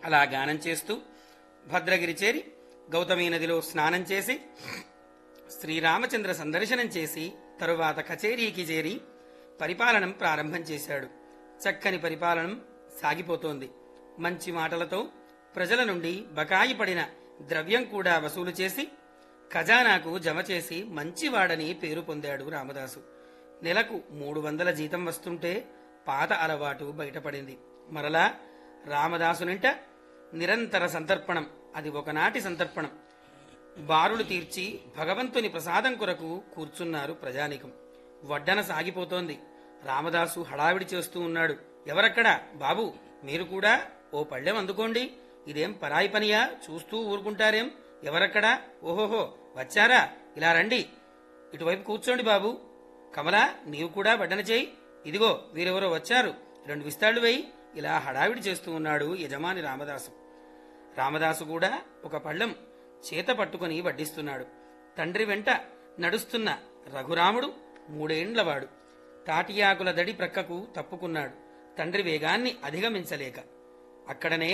అలా గానం చేస్తూ భద్రగిరి చేరి గౌతమీ నదిలో స్నానం చేసి శ్రీరామచంద్ర సందర్శనం చేసి తరువాత కచేరీకి చేరి పరిపాలనం ప్రారంభం చేశాడు చక్కని పరిపాలనం సాగిపోతోంది మంచి మాటలతో ప్రజల నుండి బకాయి పడిన ద్రవ్యం కూడా వసూలు చేసి ఖజానాకు జమ చేసి మంచివాడని పేరు పొందాడు రామదాసు నెలకు మూడు వందల జీతం వస్తుంటే పాత అలవాటు బయటపడింది మరలా రామదాసునింట నిరంతర సంతర్పణం అది ఒకనాటి సంతర్పణం బారులు తీర్చి భగవంతుని ప్రసాదం కొరకు కూర్చున్నారు ప్రజానికం వడ్డన సాగిపోతోంది రామదాసు హడావిడి చేస్తూ ఉన్నాడు ఎవరక్కడా బాబు మీరు కూడా ఓ పళ్ళెం అందుకోండి ఇదేం పరాయి పనియా చూస్తూ ఊరుకుంటారేం ఎవరక్కడా ఓహోహో వచ్చారా ఇలా రండి ఇటువైపు కూర్చోండి బాబు కమలా నీవు కూడా వడ్డన చేయి ఇదిగో వీరెవరో వచ్చారు రెండు విస్తాళ్లు వేయి ఇలా హడావిడి చేస్తూ ఉన్నాడు యజమాని రామదాసు రామదాసు కూడా ఒక పళ్ళెం చేత పట్టుకుని వడ్డిస్తున్నాడు తండ్రి వెంట నడుస్తున్న రఘురాముడు మూడేండ్లవాడు తాటియాకుల దడి ప్రక్కకు తప్పుకున్నాడు తండ్రి వేగాన్ని అధిగమించలేక అక్కడనే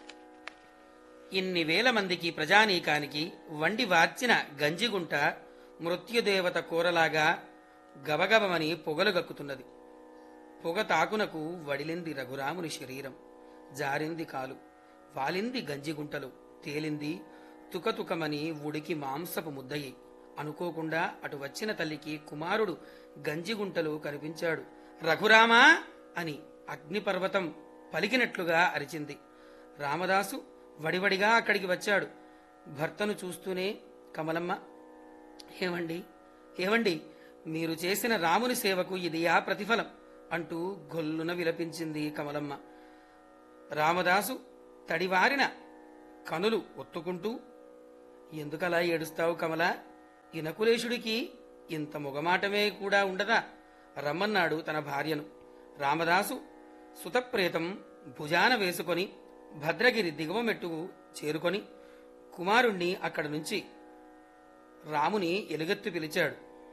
ఇన్ని వేల మందికి ప్రజానీకానికి వండి వార్చిన గంజిగుంట మృత్యుదేవత కూరలాగా గబగబమని పొగలు గక్కుతున్నది పొగ తాకునకు వడిలింది రఘురాముని శరీరం జారింది కాలు వాలింది గంజిగుంటలు తేలింది తుకతుకమని ఉడికి మాంసపు ముద్దయి అనుకోకుండా అటు వచ్చిన తల్లికి కుమారుడు గంజిగుంటలు కనిపించాడు రఘురామా అని అగ్నిపర్వతం పలికినట్లుగా అరిచింది రామదాసు వడివడిగా అక్కడికి వచ్చాడు భర్తను చూస్తూనే కమలమ్మ ఏమండి ఏమండి మీరు చేసిన రాముని సేవకు ఇది ఆ ప్రతిఫలం అంటూ గొల్లున విలపించింది కమలమ్మ రామదాసు తడివారిన కనులు ఒత్తుకుంటూ ఎందుకలా ఏడుస్తావు కమల ఇనకులేశుడికి ఇంత మొగమాటమే కూడా ఉండదా రమ్మన్నాడు తన భార్యను రామదాసు సుతప్రేతం భుజాన వేసుకొని భద్రగిరి దిగువ మెట్టుకు చేరుకొని కుమారుణ్ణి అక్కడి నుంచి రాముని ఎలుగెత్తు పిలిచాడు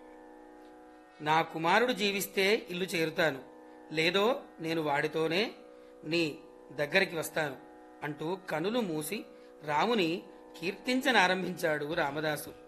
నా కుమారుడు జీవిస్తే ఇల్లు చేరుతాను లేదో నేను వాడితోనే నీ దగ్గరికి వస్తాను అంటూ కనులు మూసి రాముని కీర్తించనారంభించాడు రామదాసు